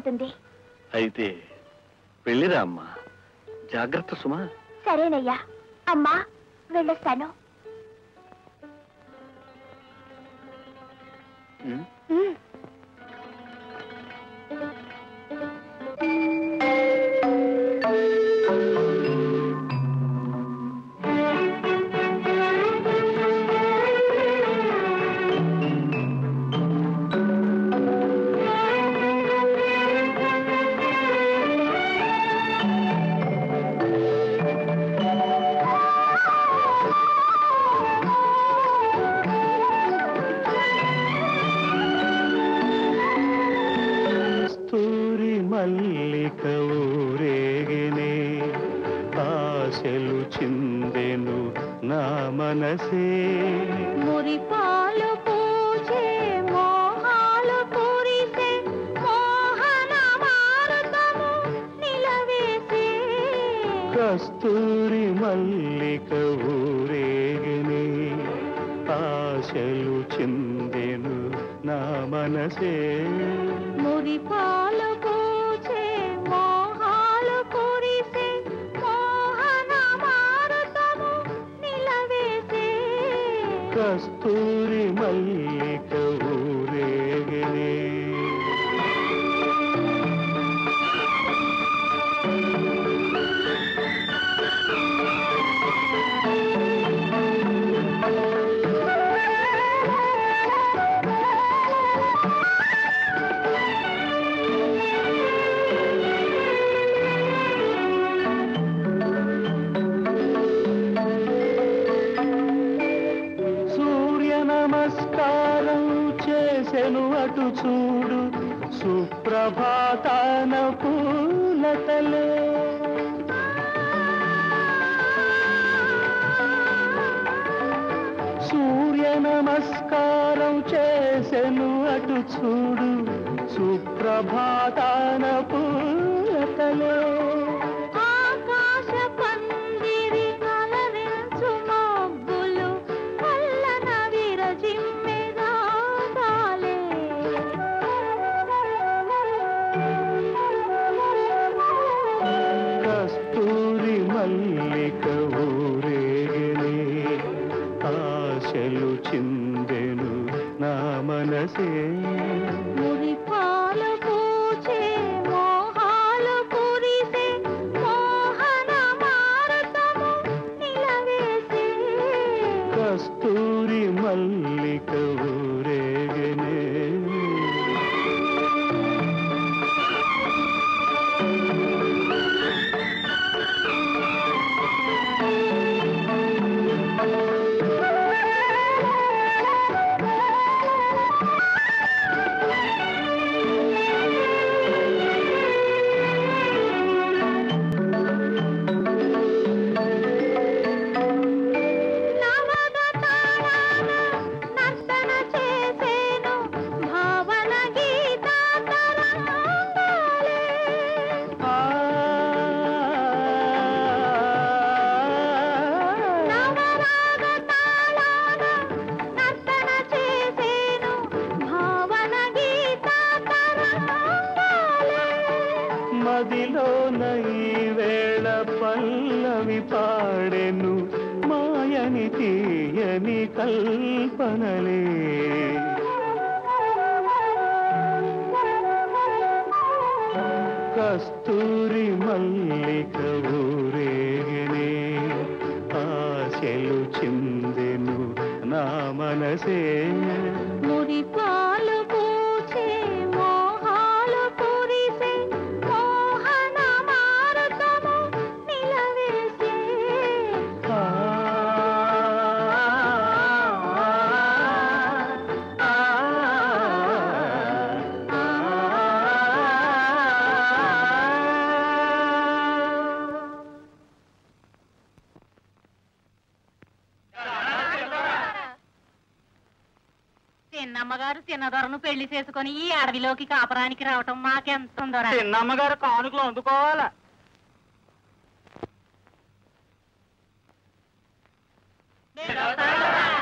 అవుతుంది అయితే వెళ్ళిరా అమ్మా జాగ్రత్త సుమా సరేనయ్యా అమ్మా వెళ్ళొస్తాను ఉమ్. ఉమ్. కస్తూరి మల్లిక ఊరేగినే ఆశలు చిందెను నా మనసే మురిపాలు పూచే మోహాలు పూరిసే మోహన మారుతము నిలవేసే కస్తూరి మల్లిక ఊరేగినే ఆశలు చిందెను నా మనసే మురిపాలు పూచే మోహాలు పూరిసే మోహన మారుతము నిలవేసే కస్తూరి మల్లిక ఊరేగినే సూర్య నమస్కారం చేసెను అటు చూడు సుప్రభాతాన పూలతలే సూర్య నమస్కారం చేసెను అటు చూడు సుప్రభాతాన పూలతలే ఆకాశ పందిరి అలరించు మబ్బులు కల్లన విరజిమ్మెదాలే కస్తూరి మల్లిక ఊరేగినే ఆశలు చిందెను నా మనసే మురిపాలు పూచే మోహాలు పూరిసే మోహన మారుతము నిలవేసే కస్తూరి మల్లిక ఊరేగినే నవగతాళాన నర్తన చేసేను భావన గీత తరంగాలే నవరాగతాళాన నర్తన చేసేను భావన గీత తరంగాలే మదిలోన ఈ వేళ పల్లవి పాడెను మాయని తీయని కల్పనలే కస్తూరి మల్లిక ఊరేగినే ఆశలు చిందెను నా మనసే మురిపాలు పూచే మోహాలు పూరిసే మోహన మారుతము నిలవేసే ఆ, ఆ, చిన్నమ్మగారు చిన్నదొరను పెళ్లి చేసుకొని ఈ అడవిలోకి కాపరానికి రావటం మాకెంత ఉందోరా చిన్నమ్మగారు కానుకలు అందుకోవాలా మేము వస్తాం.